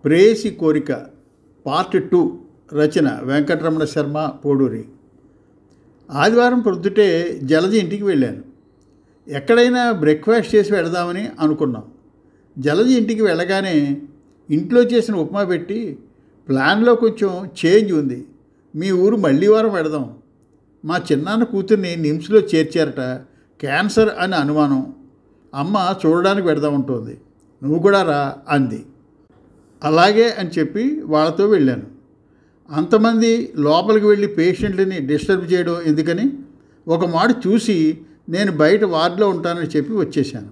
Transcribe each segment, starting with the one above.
ప్రేయసి కోరిక part two రచన వెంకటరమణ శర్మ పోడూరి ఆదివారం పొద్దుటే జలజ ఇంటికి వెళ్ళాను ఎక్కడైనా బ్రేక్ఫాస్ట్ చేసి వెళదామని అనుకున్నాం జలజ ఇంటికి వెళ్ళగానే ఇంట్లో చేసిన ఉప్మా పెట్టి ప్లాన్లో కొంచెం చేంజ్ ఉంది మీ ఊరు మళ్ళీ వారం వెళదాం మా చిన్నాన్న కూతుర్ని నిమ్స్లో చేర్చారట క్యాన్సర్ అని అనుమానం అమ్మ చూడడానికి వెడదామంటోంది నువ్వు కూడా రా అంది అలాగే అని చెప్పి వాళ్ళతో వెళ్ళాను అంతమంది లోపలికి వెళ్ళి పేషెంట్లని డిస్టర్బ్ చేయడం ఎందుకని ఒక మాట చూసి నేను బయట వార్డులో ఉంటానని చెప్పి వచ్చేసాను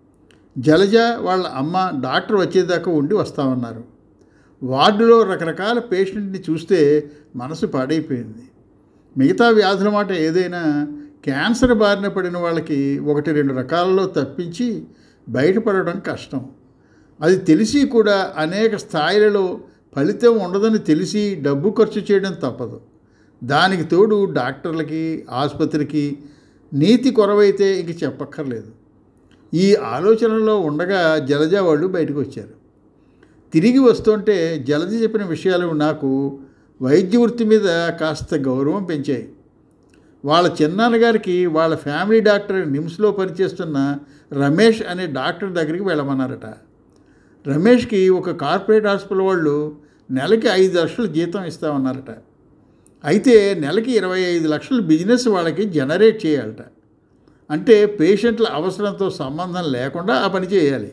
జలజ వాళ్ళ అమ్మ డాక్టర్ వచ్చేదాకా ఉండి వస్తామన్నారు వార్డులో రకరకాల పేషెంట్ని చూస్తే మనసు పాడైపోయింది మిగతా వ్యాధుల మాట ఏదైనా క్యాన్సర్ బారిన పడిన వాళ్ళకి ఒకటి రెండు రకాలలో తప్పించి బయటపడడం కష్టం అది తెలిసి కూడా అనేక స్థాయిలలో ఫలితం ఉండదని తెలిసి డబ్బు ఖర్చు చేయడం తప్పదు దానికి తోడు డాక్టర్లకి ఆసుపత్రికి నీతి కొరవైతే ఇంక చెప్పక్కర్లేదు ఈ ఆలోచనలో ఉండగా జలజ వాళ్ళు బయటకు వచ్చారు తిరిగి వస్తుంటే జలజ చెప్పిన విషయాలు నాకు వైద్య వృత్తి మీద కాస్త గౌరవం పెంచాయి వాళ్ళ చిన్నాన్నగారికి వాళ్ళ ఫ్యామిలీ డాక్టర్ నిమ్స్లో పనిచేస్తున్న రమేష్ అనే డాక్టర్ దగ్గరికి వెళ్ళమన్నారట రమేష్కి ఒక కార్పొరేట్ హాస్పిటల్ వాళ్ళు నెలకి ఐదు లక్షలు జీతం ఇస్తామన్నారట అయితే నెలకి ఇరవై ఐదు లక్షలు బిజినెస్ వాళ్ళకి జనరేట్ చేయాలట అంటే పేషెంట్ల అవసరంతో సంబంధం లేకుండా ఆ పని చేయాలి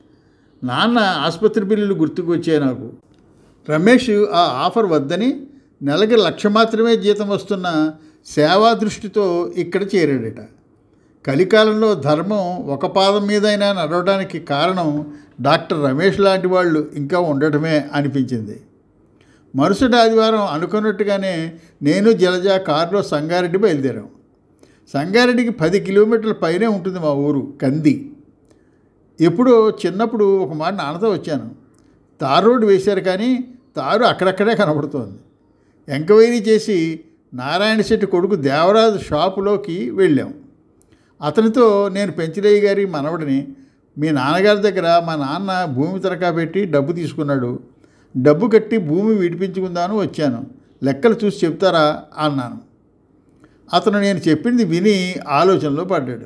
నాన్న ఆసుపత్రి బిల్లులు గుర్తుకు వచ్చాయి నాకు రమేష్ ఆ ఆఫర్ వద్దని నెలకి లక్ష మాత్రమే జీతం వస్తున్న సేవా దృష్టితో ఇక్కడ చేరాడట కలికాలంలో ధర్మం ఒక పాదం మీదైనా నడవడానికి కారణం డాక్టర్ రమేష్ లాంటి వాళ్ళు ఇంకా ఉండటమే అనిపించింది మరుసటి ఆదివారం అనుకున్నట్టుగానే నేను జలజ కారులో సంగారెడ్డి బయలుదేరాం సంగారెడ్డికి పది కిలోమీటర్ల పైనే ఉంటుంది మా ఊరు కంది ఎప్పుడో చిన్నప్పుడు ఒక మాట నాన్నతో వచ్చాను తారు రోడ్డు వేశారు కానీ తారు అక్కడక్కడే కనబడుతోంది ఎంక్వైరీ చేసి నారాయణ శెట్టి కొడుకు దేవరాజు షాపులోకి వెళ్ళాం అతనితో నేను పెంచిరయ్య గారి మనవడిని మీ నాన్నగారి దగ్గర మా నాన్న భూమి తరకా పెట్టి డబ్బు తీసుకున్నాడు డబ్బు కట్టి భూమి విడిపించుకుందాను వచ్చాను లెక్కలు చూసి చెప్తారా అన్నాను అతను నేను చెప్పింది విని ఆలోచనలో పడ్డాడు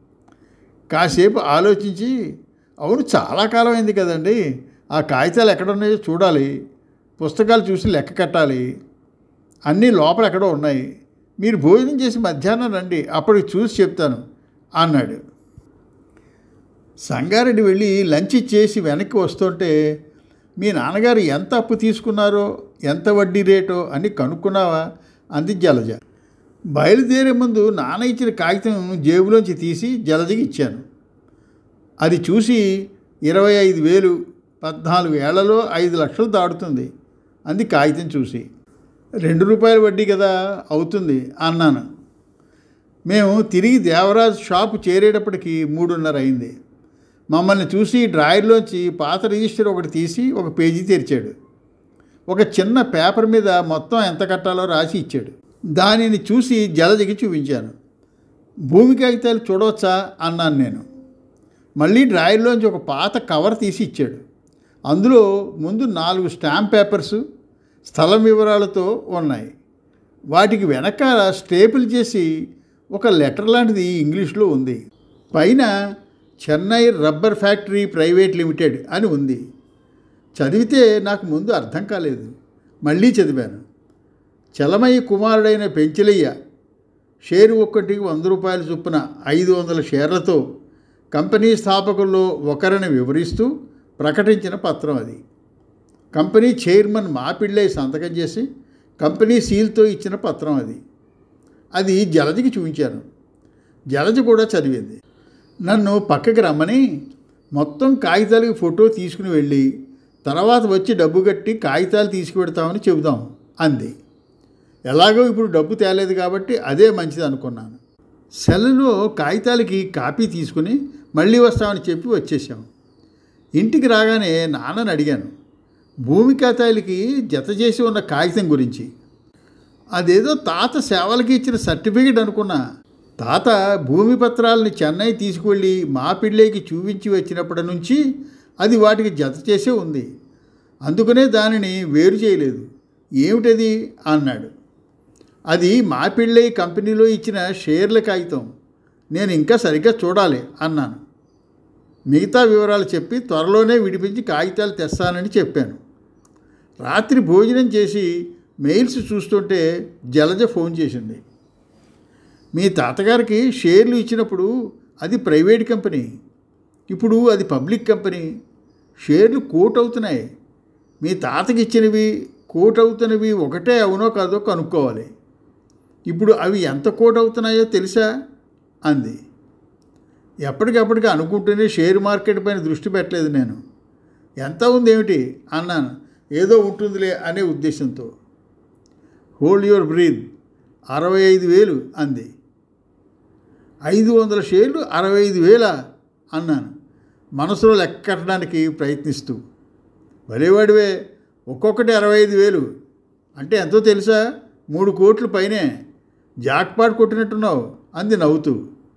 కాసేపు ఆలోచించి అవును చాలా కాలం అయింది కదండి ఆ కాగితాలు ఎక్కడున్నాయో చూడాలి పుస్తకాలు చూసి లెక్క కట్టాలి అన్నీ లోపల ఎక్కడో ఉన్నాయి మీరు భోజనం చేసి మధ్యాహ్నం రండి అప్పటికి చూసి చెప్తాను అన్నాడు సంగారెడ్డి వెళ్ళి లంచ్ ఇచ్చేసి వెనక్కి వస్తుంటే మీ నాన్నగారు ఎంత అప్పు తీసుకున్నారో ఎంత వడ్డీ రేటో అని కనుక్కున్నావా అంది జలజ బయలుదేరే ముందు నాన్న ఇచ్చిన కాగితం జేబులోంచి తీసి జలజకి ఇచ్చాను అది చూసి ఇరవై ఐదు వేలు పద్నాలుగు ఏళ్లలో ఐదు లక్షలు దాడుతుంది అంది కాగితం చూసి రెండు రూపాయల వడ్డీ కదా అవుతుంది అన్నాను మేము తిరిగి దేవరాజ్ షాపు చేరేటప్పటికి మూడున్నర అయింది మమ్మల్ని చూసి డ్రాయర్లోంచి పాత రిజిస్టర్ ఒకటి తీసి ఒక పేజీ తెరిచాడు ఒక చిన్న పేపర్ మీద మొత్తం ఎంత కట్టాలో రాసి ఇచ్చాడు దానిని చూసి జలజకి చూపించాను భూమి కాగితాలు చూడవచ్చా అన్నాను నేను మళ్ళీ డ్రాయర్లోంచి ఒక పాత కవర్ తీసి ఇచ్చాడు అందులో ముందు నాలుగు స్టాంప్ పేపర్సు స్థలం వివరాలతో ఉన్నాయి వాటికి వెనకాల స్టేపుల్ చేసి ఒక లెటర్ లాంటిది ఇంగ్లీష్లో ఉంది పైన Chennai rubber factory private limited అని ఉంది చదివితే నాకు ముందు అర్థం కాలేదు మళ్ళీ చదివాను చలమయ్య కుమారుడైన పెంచలయ్య షేరు ఒక్కటికి వంద రూపాయల చొప్పున ఐదు వందల షేర్లతో కంపెనీ స్థాపకుల్లో ఒకరిని వివరిస్తూ ప్రకటించిన పత్రం అది కంపెనీ చైర్మన్ మాపిళ్ళై సంతకం చేసి కంపెనీ సీల్తో ఇచ్చిన పత్రం అది అది జలజకి చూపించాను జలజ కూడా చదివింది నన్ను పక్కకి రమ్మని మొత్తం కాగితాలకి ఫోటో తీసుకుని వెళ్ళి తర్వాత వచ్చి డబ్బు కట్టి కాగితాలు తీసుకువెడతామని చెబుదాం అంది ఎలాగో ఇప్పుడు డబ్బు తేలేదు కాబట్టి అదే మంచిది అనుకున్నాను సెల్లో కాగితాలకి కాపీ తీసుకుని మళ్ళీ వస్తామని చెప్పి వచ్చేసాం ఇంటికి రాగానే నాన్నని అడిగాను భూమి ఖాతాలకి జత చేసి ఉన్న కాగితం గురించి అదేదో తాత సేవలకి ఇచ్చిన సర్టిఫికేట్ అనుకున్నా తాత భూమి పత్రాలని చెన్నై తీసుకువెళ్ళి మా పిళ్ళేకి చూపించి వచ్చినప్పటి నుంచి అది వాటికి జత చేసే ఉంది అందుకనే దానిని వేరు చేయలేదు ఏమిటది అన్నాడు అది మా పెళ్ళై కంపెనీలో ఇచ్చిన షేర్ల కాగితం నేను ఇంకా సరిగ్గా చూడాలి అన్నాను మిగతా వివరాలు చెప్పి త్వరలోనే విడిపించి కాగితాలు తెస్తానని చెప్పాను రాత్రి భోజనం చేసి మెయిల్స్ చూస్తుంటే జలజ ఫోన్ చేసింది మీ తాతగారికి షేర్లు ఇచ్చినప్పుడు అది ప్రైవేట్ కంపెనీ ఇప్పుడు అది పబ్లిక్ కంపెనీ షేర్లు కోట్ అవుతున్నాయి మీ తాతకి ఇచ్చినవి కోట్ అవుతున్నవి ఒకటే అవునో కాదో కనుక్కోవాలి ఇప్పుడు అవి ఎంత కోట్ అవుతున్నాయో తెలుసా అంది ఎప్పటికప్పటికి అనుకుంటూనే షేర్ మార్కెట్ పైన దృష్టి పెట్టలేదు నేను ఎంత ఉంది ఏమిటి అన్నాను ఏదో ఉంటుందిలే అనే ఉద్దేశంతో హోల్డ్ యువర్ బ్రీద్ అరవై ఐదు వేలు అంది ఐదు వందల షేర్లు అరవై ఐదు వేల అన్నాను మనసులో లెక్కట్టడానికి ప్రయత్నిస్తూ భలేవాడివే ఒక్కొక్కటి అరవై ఐదు వేలు అంటే ఎంతో తెలుసా మూడు కోట్ల పైనే జాక్పాట్ కొట్టినట్టున్నావు అంది నవ్వుతూ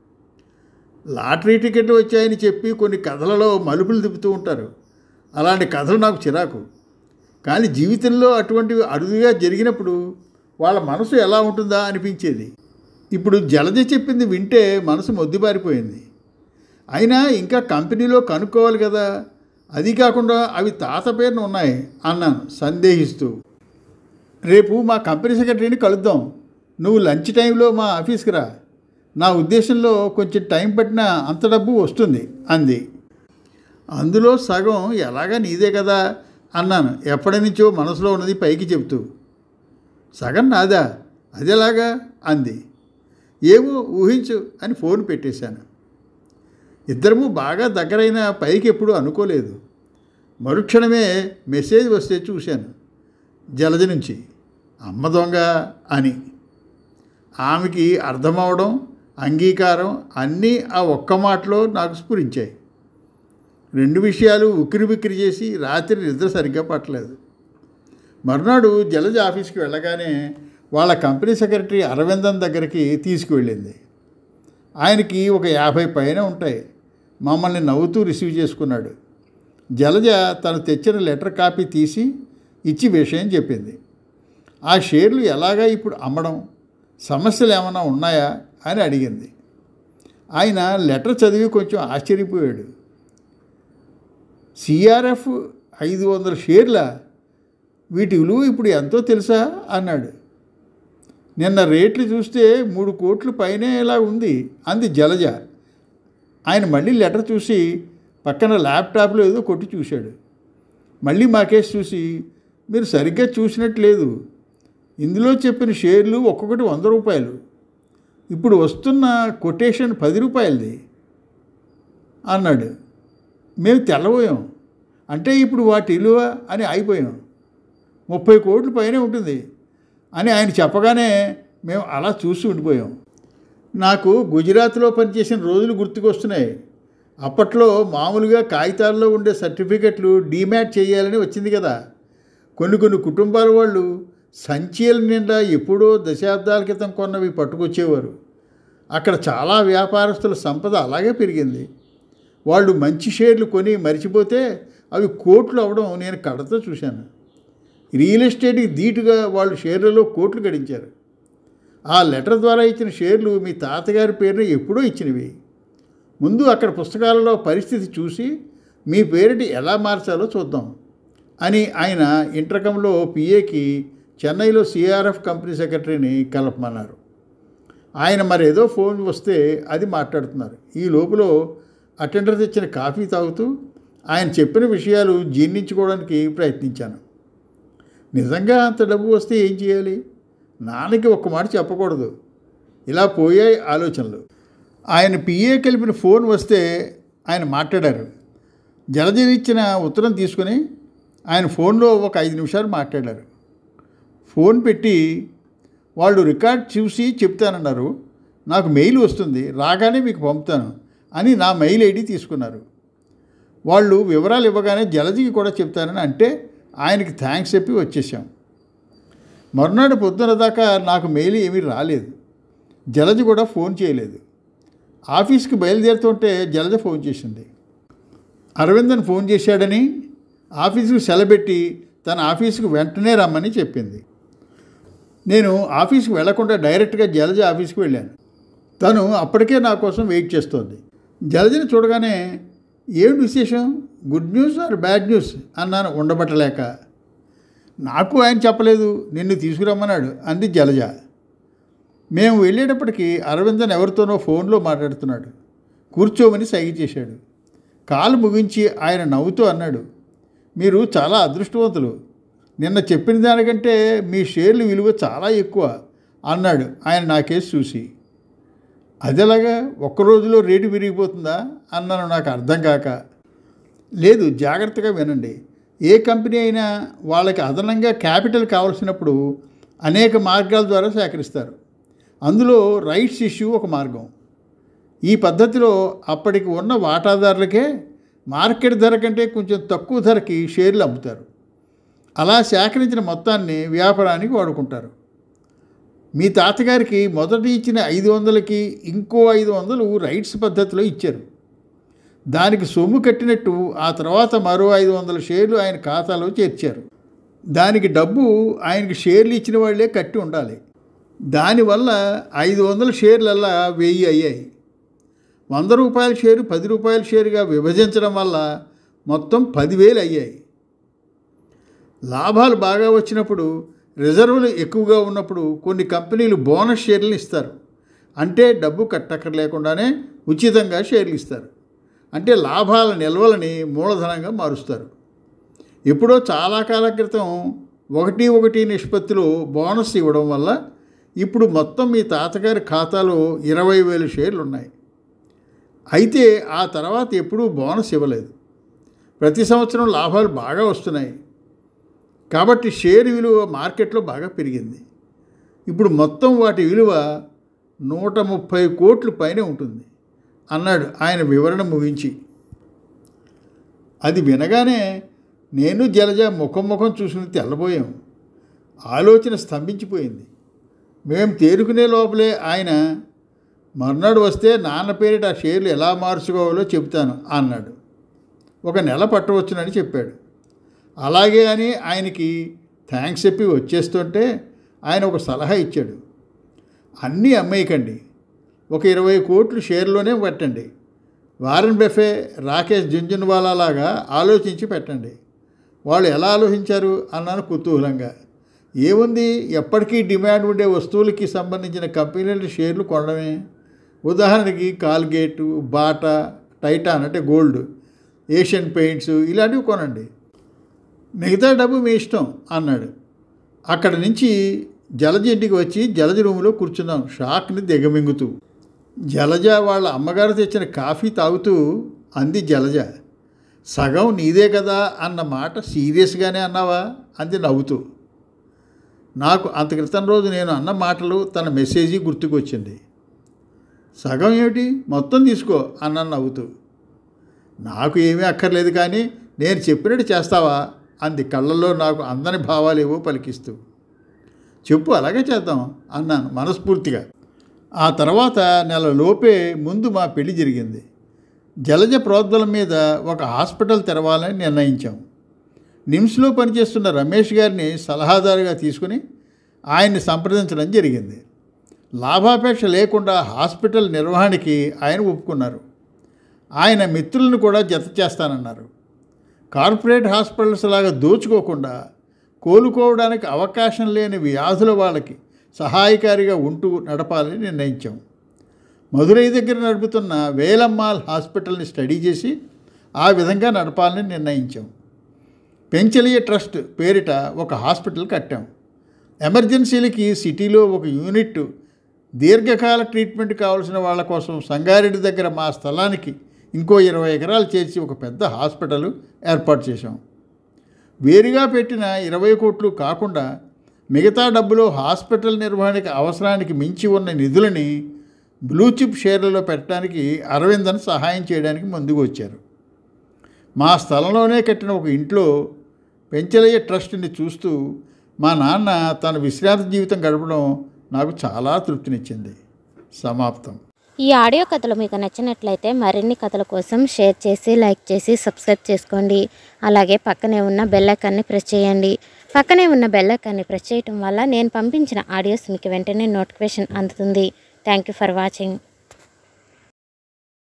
లాటరీ టికెట్లు వచ్చాయని చెప్పి కొన్ని కథలలో మలుపులు తిప్పుతూ ఉంటారు అలాంటి కథలు నాకు చిరాకు కానీ జీవితంలో అటువంటివి అరుదుగా జరిగినప్పుడు వాళ్ళ మనసు ఎలా ఉంటుందా అనిపించేది ఇప్పుడు జలజ చెప్పింది వింటే మనసు మొద్దుబారిపోయింది అయినా ఇంకా కంపెనీలో కనుక్కోవాలి కదా అది కాకుండా అవి తాత పేరున ఉన్నాయి అన్నాను సందేహిస్తూ రేపు మా కంపెనీ సెక్రటరీని కలుద్దాం నువ్వు లంచ్ టైంలో మా ఆఫీస్కి రా నా ఉద్దేశంలో కొంచెం టైం పట్టినా అంత డబ్బు వస్తుంది అంది అందులో సగం ఎలాగా నీదే కదా అన్నాను ఎప్పటి నుంచో మనసులో ఉన్నది పైకి చెబుతూ సగం నాదా అదేలాగా అంది ఏమో ఊహించు అని ఫోన్ పెట్టేశాను ఇద్దరము బాగా దగ్గరైన పైకి ఎప్పుడూ అనుకోలేదు మరుక్షణమే మెసేజ్ వస్తే చూశాను జలజ నుంచి అమ్మ దొంగ అని ఆమెకి అర్థమవడం అంగీకారం అన్నీ ఆ ఒక్క మాటలో నాకు స్ఫురించాయి రెండు విషయాలు ఉక్కిరి బిక్కిరి చేసి రాత్రి నిద్ర సరిగ్గా పట్టలేదు మరునాడు జలజ ఆఫీస్కి వెళ్ళగానే వాళ్ళ కంపెనీ సెక్రటరీ అరవిందన్ దగ్గరికి తీసుకువెళ్ళింది ఆయనకి ఒక యాభై పైన ఉంటాయి మమ్మల్ని నవ్వుతూ రిసీవ్ చేసుకున్నాడు జలజ తను తెచ్చిన లెటర్ కాపీ తీసి ఇచ్చి విషయం చెప్పింది ఆ షేర్లు ఎలాగా ఇప్పుడు అమ్మడం సమస్యలు ఏమైనా ఉన్నాయా అని అడిగింది ఆయన లెటర్ చదివి కొంచెం ఆశ్చర్యపోయాడు సిఆర్ఎఫ్ ఐదు వందల షేర్ల వీటి విలువ ఇప్పుడు ఎంతో తెలుసా అన్నాడు నిన్న రేట్లు చూస్తే మూడు కోట్ల పైనే ఇలా ఉంది అంది జలజ ఆయన మళ్ళీ లెటర్ చూసి పక్కన ల్యాప్టాప్లో ఏదో కొట్టి చూశాడు మళ్ళీ మా కేసు చూసి మీరు సరిగ్గా చూసినట్లేదు ఇందులో చెప్పిన షేర్లు ఒక్కొక్కటి వంద రూపాయలు ఇప్పుడు వస్తున్న కొటేషన్ పది రూపాయలది అన్నాడు మేము తెల్లబోయాం అంటే ఇప్పుడు వాటి విలువ అని అయిపోయాం ముప్పై కోట్ల పైనే ఉంటుంది అని ఆయన చెప్పగానే మేము అలా చూసి ఉండిపోయాం నాకు గుజరాత్లో పనిచేసిన రోజులు గుర్తుకొస్తున్నాయి అప్పట్లో మామూలుగా కాగితాల్లో ఉండే సర్టిఫికెట్లు డీమ్యాట్ చేయాలని వచ్చింది కదా కొన్ని కొన్ని కుటుంబాల వాళ్ళు సంచీల నిండా ఎప్పుడో దశాబ్దాల క్రితం కొన్నవి పట్టుకొచ్చేవారు అక్కడ చాలా వ్యాపారస్తుల సంపద అలాగే పెరిగింది వాళ్ళు మంచి షేర్లు కొని మరిచిపోతే అవి కోట్లు అవడం నేను కళ్ళతో చూశాను రియల్ ఎస్టేట్కి ధీటుగా వాళ్ళు షేర్లలో కోట్లు గడించారు ఆ లెటర్ ద్వారా ఇచ్చిన షేర్లు మీ తాతగారి పేరున ఎప్పుడో ఇచ్చినవి ముందు అక్కడ పుస్తకాలలో పరిస్థితి చూసి మీ పేరిటి ఎలా మార్చాలో చూద్దాం అని ఆయన ఇంటర్కంలో పిఏకి చెన్నైలో సిఆర్ఎఫ్ కంపెనీ సెక్రటరీని కలపమన్నారు ఆయన మరేదో ఫోన్ వస్తే అది మాట్లాడుతున్నారు ఈ లోపల అటెండర్ తెచ్చిన కాఫీ తాగుతూ ఆయన చెప్పిన విషయాలు జీర్ణించుకోవడానికి ప్రయత్నించాను నిజంగా అంత డబ్బు వస్తే ఏం చేయాలి నాన్నకి ఒక్క మాట చెప్పకూడదు ఇలా పోయాయి ఆలోచనలు ఆయన పిఏ కలిపిన ఫోన్ వస్తే ఆయన మాట్లాడారు జలజీవి ఇచ్చిన ఉత్తరం తీసుకుని ఆయన ఫోన్లో ఒక ఐదు నిమిషాలు మాట్లాడారు ఫోన్ పెట్టి వాళ్ళు రికార్డ్ చూసి చెప్తానన్నారు నాకు మెయిల్ వస్తుంది రాగానే మీకు పంపుతాను అని నా మెయిల్ ఐడి తీసుకున్నారు వాళ్ళు వివరాలు ఇవ్వగానే జలజికి కూడా చెప్తానని అంటే ఆయనకి థ్యాంక్స్ చెప్పి వచ్చేసాం మరునాడు పొద్దున దాకా నాకు మెయిల్ ఏమీ రాలేదు జలజ కూడా ఫోన్ చేయలేదు ఆఫీస్కి బయలుదేరుతుంటే జలజ ఫోన్ చేసింది అరవిందన్ ఫోన్ చేశాడని ఆఫీసుకు సెలబెట్టి తన ఆఫీసుకు వెంటనే రమ్మని చెప్పింది నేను ఆఫీస్కి వెళ్లకుండా డైరెక్ట్గా జలజ ఆఫీస్కి వెళ్ళాను తను అప్పటికే నా కోసం వెయిట్ చేస్తోంది జలజని చూడగానే ఏమిటి విశేషం good news or bad news అన్నాను ఉండబట్టలేక నాకు ఆయన చెప్పలేదు నిన్ను తీసుకురమ్మన్నాడు అంది జలజ మేము వెళ్ళేటప్పటికి అరవిందన్ ఎవరితోనో ఫోన్లో మాట్లాడుతున్నాడు కూర్చోమని సైగ చేశాడు కాలు ముగించి ఆయన నవ్వుతూ అన్నాడు మీరు చాలా అదృష్టవంతులు నిన్న చెప్పిన దానికంటే మీ షేర్లు విలువ చాలా ఎక్కువ అన్నాడు ఆయన నా కేసు చూసి అదేలాగా ఒక్క రోజులో రేటు విరిగిపోతుందా అన్నాను నాకు అర్థం కాక లేదు జాగ్రత్తగా వినండి ఏ కంపెనీ అయినా వాళ్ళకి అదనంగా క్యాపిటల్ కావలసినప్పుడు అనేక మార్గాల ద్వారా సేకరిస్తారు అందులో రైట్స్ ఇష్యూ ఒక మార్గం ఈ పద్ధతిలో అప్పటికి ఉన్న వాటాదారులకే మార్కెట్ ధర కంటే కొంచెం తక్కువ ధరకి షేర్లు అమ్ముతారు అలా సేకరించిన మొత్తాన్ని వ్యాపారానికి వాడుకుంటారు మీ తాతగారికి మొదట ఇచ్చిన ఐదు వందలకి ఇంకో ఐదు వందలు రైట్స్ పద్ధతిలో ఇచ్చారు దానికి సొమ్ము కట్టినట్టు ఆ తర్వాత మరో ఐదు వందల షేర్లు ఆయన ఖాతాలో చేర్చారు దానికి డబ్బు ఆయనకి షేర్లు ఇచ్చిన వాళ్ళే కట్టి ఉండాలి దానివల్ల ఐదు వందల షేర్లల్లా వెయ్యి అయ్యాయి వంద రూపాయల షేరు పది రూపాయల షేరుగా విభజించడం వల్ల మొత్తం పదివేలు అయ్యాయి లాభాలు బాగా వచ్చినప్పుడు రిజర్వులు ఎక్కువగా ఉన్నప్పుడు కొన్ని కంపెనీలు బోనస్ షేర్లు ఇస్తారు అంటే డబ్బు కట్టక్కర్లేకుండానే ఉచితంగా షేర్లు ఇస్తారు అంటే లాభాల నిల్వలని మూలధనంగా మారుస్తారు ఎప్పుడో చాలా కాలం క్రితం ఒకటి ఒకటి నిష్పత్తిలో బోనస్ ఇవ్వడం వల్ల ఇప్పుడు మొత్తం మీ తాతగారి ఖాతాలో ఇరవై వేలు షేర్లు ఉన్నాయి అయితే ఆ తర్వాత ఎప్పుడూ బోనస్ ఇవ్వలేదు ప్రతి సంవత్సరం లాభాలు బాగా వస్తున్నాయి కాబట్టి షేర్ విలువ మార్కెట్లో బాగా పెరిగింది ఇప్పుడు మొత్తం వాటి విలువ నూట ముప్పై కోట్లు పైనే ఉంటుంది అన్నాడు ఆయన వివరణ ముగించి అది వినగానే నేను జలజ ముఖం ముఖం చూసుకుని తెల్లబోయాం ఆలోచన స్తంభించిపోయింది మేము తేరుకునే లోపలే ఆయన మర్నాడు వస్తే నాన్న పేరిట ఆ షేర్లు ఎలా మార్చుకోవాలో చెబుతాను అన్నాడు ఒక నెల పట్టవచ్చునని చెప్పాడు అలాగే అని ఆయనకి థ్యాంక్స్ చెప్పి వచ్చేస్తుంటే ఆయన ఒక సలహా ఇచ్చాడు అన్నీ అమ్మేయకండి ఒక ఇరవై కోట్లు షేర్లోనే పెట్టండి వారన్ బెఫే రాకేష్ జుంజున్వాలా లాగా ఆలోచించి పెట్టండి వాళ్ళు ఎలా ఆలోచించారు అన్నాను కుతూహలంగా ఏముంది ఎప్పటికీ డిమాండ్ ఉండే వస్తువులకి సంబంధించిన కంపెనీల షేర్లు కొనడమే ఉదాహరణకి కాల్గేటు బాటా టైటాన్ అంటే గోల్డ్ ఏషియన్ పెయింట్స్ ఇలాంటివి కొనండి మిగతా డబ్బు మీ ఇష్టం అన్నాడు అక్కడి నుంచి జలజ ఇంటికి వచ్చి జలజ రూములో కూర్చున్నాం షాక్ని దిగమింగుతూ జలజ వాళ్ళ అమ్మగారు తెచ్చిన కాఫీ తాగుతూ అంది జలజ సగం నీదే కదా అన్న మాట సీరియస్గానే అన్నావా అంది నవ్వుతూ నాకు అంత క్రితం రోజు నేను అన్న మాటలు తన మెసేజీ గుర్తుకొచ్చింది సగం ఏమిటి మొత్తం తీసుకో అన్న నవ్వుతూ నాకు ఏమీ అక్కర్లేదు కానీ నేను చెప్పినట్టు చేస్తావా అంది కళ్ళల్లో నాకు అందని భావాలేవో పలికిస్తూ చెప్పు అలాగే చేద్దాం అన్నాను మనస్ఫూర్తిగా ఆ తర్వాత నెల లోపే ముందు మా పెళ్లి జరిగింది జలజ ప్రోద్బలం మీద ఒక హాస్పిటల్ తెరవాలని నిర్ణయించాం నిమ్స్లో పనిచేస్తున్న రమేష్ గారిని సలహాదారుగా తీసుకుని ఆయన్ని సంప్రదించడం జరిగింది లాభాపేక్ష లేకుండా హాస్పిటల్ నిర్వహణకి ఆయన ఒప్పుకున్నారు ఆయన మిత్రులను కూడా జత చేస్తానన్నారు కార్పొరేట్ హాస్పిటల్స్ లాగా దోచుకోకుండా కోలుకోవడానికి అవకాశం లేని వ్యాధుల వాళ్ళకి సహాయకారిగా ఉంటూ నడపాలని నిర్ణయించాం మదురై దగ్గర నడుపుతున్న వేలమ్మాల్ హాస్పిటల్ని స్టడీ చేసి ఆ విధంగా నడపాలని నిర్ణయించాం పెంచలియ ట్రస్ట్ పేరిట ఒక హాస్పిటల్ కట్టాం ఎమర్జెన్సీలకి సిటీలో ఒక యూనిట్ దీర్ఘకాల ట్రీట్మెంట్ కావాల్సిన వాళ్ళ కోసం సంగారెడ్డి దగ్గర మా స్థలానికి ఇంకో ఇరవై ఎకరాలు చేర్చి ఒక పెద్ద హాస్పిటల్ ఏర్పాటు చేశాం వేరుగా పెట్టిన ఇరవై కోట్లు కాకుండా మిగతా డబ్బులో హాస్పిటల్ నిర్వహణకి అవసరానికి మించి ఉన్న నిధులని బ్లూ చిప్ షేర్లలో పెట్టడానికి అరవిందన్ సహాయం చేయడానికి ముందుకు వచ్చారు మా స్థలంలోనే కట్టిన ఒక ఇంట్లో పెంచలయ్య ట్రస్ట్ని చూస్తూ మా నాన్న తన విశ్రాంతి జీవితం గడపడం నాకు చాలా తృప్తినిచ్చింది సమాప్తం ఈ ఆడియో కథలు మీకు నచ్చినట్లయితే మరిన్ని కథల కోసం షేర్ చేసి లైక్ చేసి సబ్స్క్రైబ్ చేసుకోండి అలాగే పక్కనే ఉన్న బెల్ ఐకాన్ని ప్రెస్ చేయండి పక్కనే ఉన్న బెల్ ఐకాన్ని ప్రెస్ చేయటం వల్ల నేను పంపించిన ఆడియోస్ మీకు వెంటనే నోటిఫికేషన్ అందుతుంది థ్యాంక్ యూ ఫర్ వాచింగ్